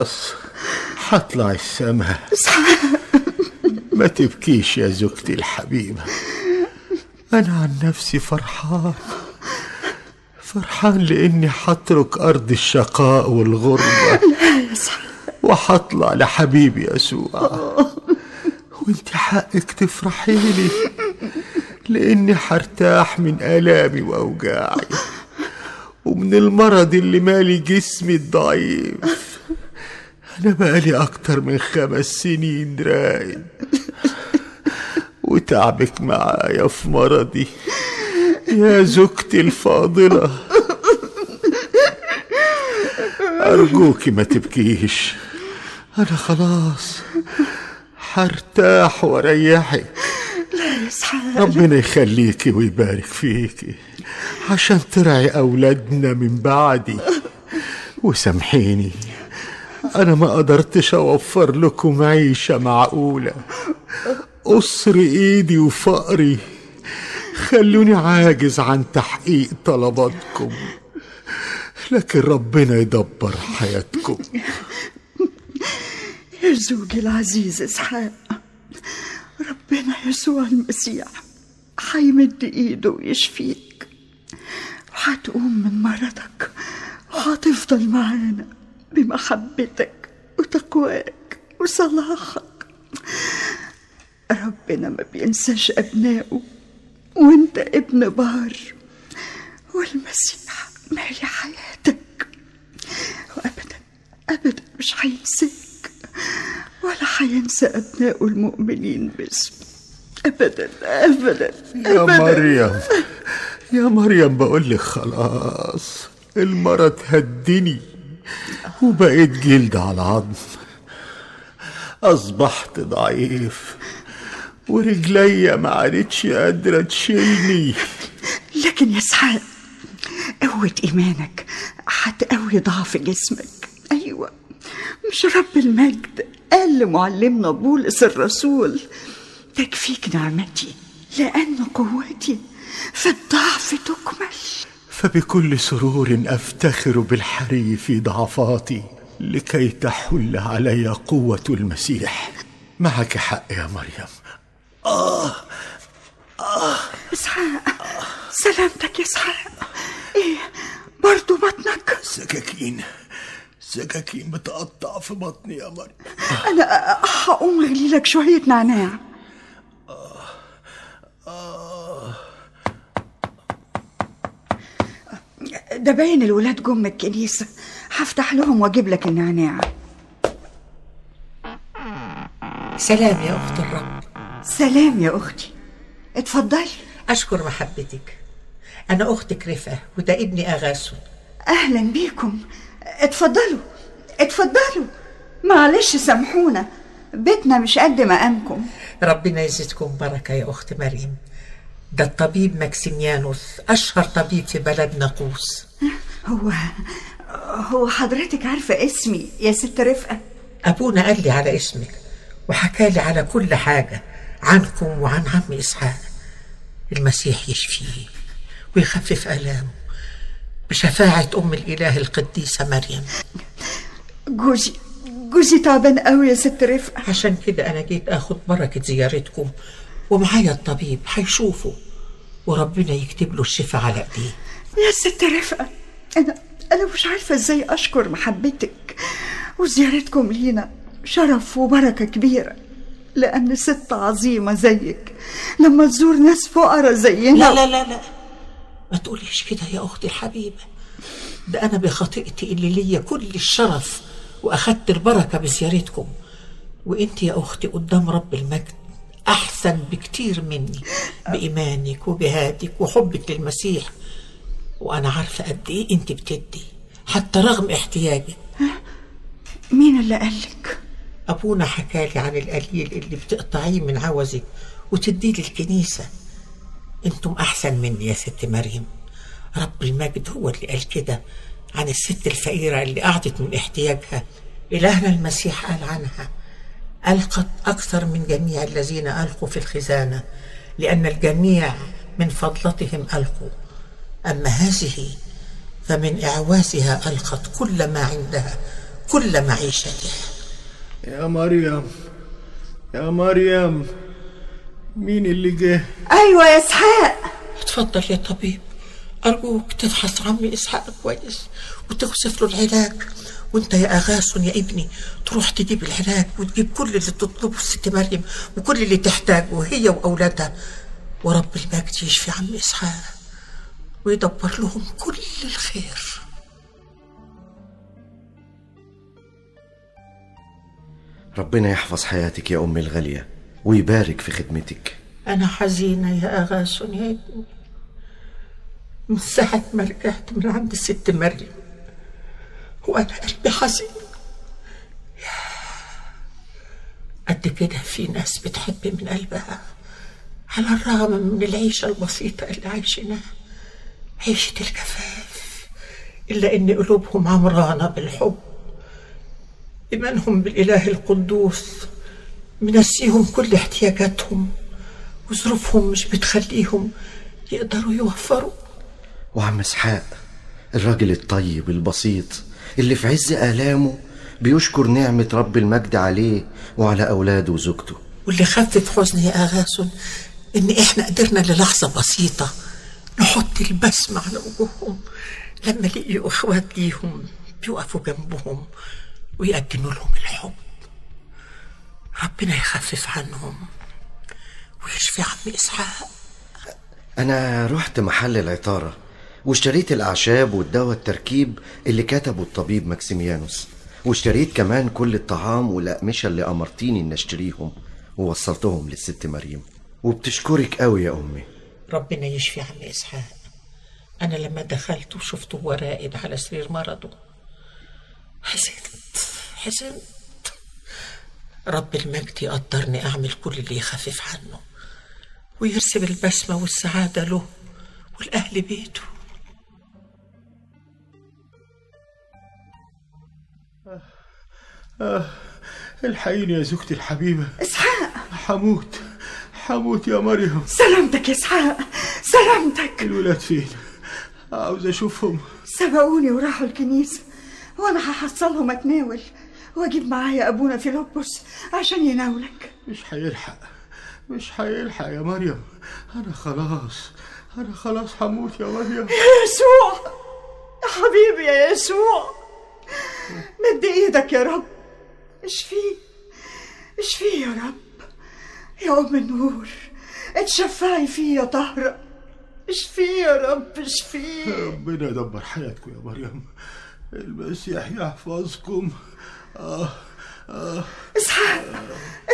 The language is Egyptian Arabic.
حطلع السما ما تبكيش يا زوجتي الحبيبة أنا عن نفسي فرحان فرحان لإني حترك أرض الشقاء والغربة وحطلع لحبيبي يسوع وانت حقك تفرحي لي لإني حرتاح من آلامي وأوجاعي ومن المرض اللي مالي جسمي الضعيف أنا بقالي أكتر من خمس سنين راقد وتعبك معايا في مرضي يا زوجتي الفاضلة أرجوكي ما تبكيش أنا خلاص حرتاح واريحك لا إسحاق ربنا يخليكي ويبارك فيكي عشان ترعي أولادنا من بعدي وسامحيني أنا ما قدرتش أوفر لكم عيشة معقولة قصر إيدي وفقري خلوني عاجز عن تحقيق طلباتكم لكن ربنا يدبر حياتكم يا زوجي العزيز إسحاق ربنا يسوع المسيح حيمد إيده ويشفيك وحتقوم من مرضك وهتفضل معانا بمحبتك وتقواك وصلاحك ربنا ما بينساش أبنائه وانت ابن بار والمسيح مالي حياتك وأبدا أبدا مش هينساك ولا هينسى أبنائه المؤمنين باسمه أبدا أبدا يا أبدا مريم يا مريم بقول لك خلاص المرض هدني وبقيت جلد على عظم أصبحت ضعيف ورجليا ما عادتش قادرة تشيلني لكن يا اسحاق قوة إيمانك هتقوي ضعف جسمك أيوة مش رب المجد قال لمعلمنا بولس الرسول تكفيك نعمتي لأن قوتي في الضعف تكمل فبكل سرور أفتخر بالحري في ضعفاتي لكي تحل علي قوة المسيح معك حق يا مريم اسحاق سلامتك يا اسحاق ايه برضو بطنك سكاكين سكاكين بتقطع في بطني يا مريم انا هقوم اغلي لك شويه نعناع ده باين الولاد جم من الكنيسه هفتح لهم واجيب لك النعناع سلام يا أخت الرب سلام يا اختي اتفضلي أشكر محبتك أنا أختك رفقة وده ابني أغاسو اهلا بيكم اتفضلوا اتفضلوا معلش سامحونا بيتنا مش قد مقامكم ربنا يزيدكم بركة يا أخت مريم ده الطبيب ماكسيميانوس أشهر طبيب في بلد ناقوس هو هو حضرتك عارفه اسمي يا ست رفقه أبونا قال لي على اسمك وحكى لي على كل حاجة عنكم وعن عم إسحاق المسيح يشفيه ويخفف آلامه بشفاعة أم الإله القديسة مريم جوزي جوزي تعبان قوي يا ست رفقه عشان كده أنا جيت أخد بركة زيارتكم ومعايا الطبيب هيشوفه وربنا يكتب له الشفاء على إيديه يا ست رفقه انا انا مش عارفه ازاي اشكر محبتك وزيارتكم لينا شرف وبركه كبيره لان ست عظيمه زيك لما تزور ناس فقراء زينا لا لا لا لا ما تقوليش كده يا أختي الحبيبة ده أنا بخطيئتي اللي ليا كل الشرف وأخدت البركة بزيارتكم وإنت يا أختي قدام رب المجد أحسن بكتير مني بإيمانك وجهادك وحبك للمسيح وأنا عارفة قد إيه أنت بتدي حتى رغم احتياجك مين اللي قالك أبونا حكالي عن القليل اللي بتقطعيه من عوزك وتديه للكنيسة انتم أحسن مني يا ست مريم رب المجد هو اللي قال كده عن الست الفقيرة اللي قعدت من احتياجها إلهنا المسيح قال عنها ألقت أكثر من جميع الذين ألقوا في الخزانة لأن الجميع من فضلتهم ألقوا أما هذه فمن إعوازها ألقت كل ما عندها كل معيشته يا مريم يا مريم مين اللي جه ايوه يا اسحاق اتفضل يا طبيب أرجوك تفحص عمي إسحاق كويس وتوصف له العلاج وانت يا أغاسن يا ابني تروح تجيب العلاج وتجيب كل اللي تطلبه الست مريم وكل اللي تحتاجه هي وأولادها ورب المجد يشفي عمي إسحاق ويدبر لهم كل الخير ربنا يحفظ حياتك يا أمي الغالية ويبارك في خدمتك أنا حزينة يا أغاسن يا ابني من ساعة ما رجعت من عند الست مريم وأنا قلبي حزين قد كده في ناس بتحب من قلبها على الرغم من العيشة البسيطة اللي عايشينها عيشة الكفاف إلا إن قلوبهم عمرانة بالحب إيمانهم بالإله القدوس منسيهم كل احتياجاتهم وظروفهم مش بتخليهم يقدروا يوفروا وعم إسحاق الراجل الطيب البسيط اللي في عز آلامه بيشكر نعمة رب المجد عليه وعلى أولاده وزوجته واللي خفف حزني يا أغاسل إن إحنا قدرنا للحظة بسيطة نحط البسمة على وجوههم لما لقيوا إخوات ليهم بيقفوا جنبهم ويقدموا لهم الحب ربنا يخفف عنهم ويشفي عم إسحاق أنا رحت محل العطارة واشتريت الأعشاب والدواء التركيب اللي كتبه الطبيب ماكسيميانوس واشتريت كمان كل الطعام والأقمشة اللي أمرتيني إن أشتريهم ووصلتهم للست مريم وبتشكرك قوي يا أمي ربنا يشفي عم إسحاق أنا لما دخلت وشفته هو راقد على سرير مرضه حزنت حزنت رب المجد يقدرني أعمل كل اللي يخفف عنه ويرسم البسمة والسعادة له والأهل بيته آه الحقيني يا زوجتي الحبيبة اسحاق حموت حموت يا مريم سلامتك يا اسحاق سلامتك الولاد فين عاوز أشوفهم سبقوني وراحوا الكنيسة وانا هحصلهم اتناول واجيب معايا ابونا فيلبس عشان يناولك مش هيلحق مش هيلحق يا مريم أنا خلاص أنا خلاص هموت يا مريم يا يسوع يا حبيبي يا يسوع مد ايدك يا رب اشفيه اشفيه يا رب يا ام النور اتشفعي فيه يا طهرة اشفيه يا رب اشفيه ربنا يدبر حياتكم يا مريم المسيح يحفظكم آه آه اسحاق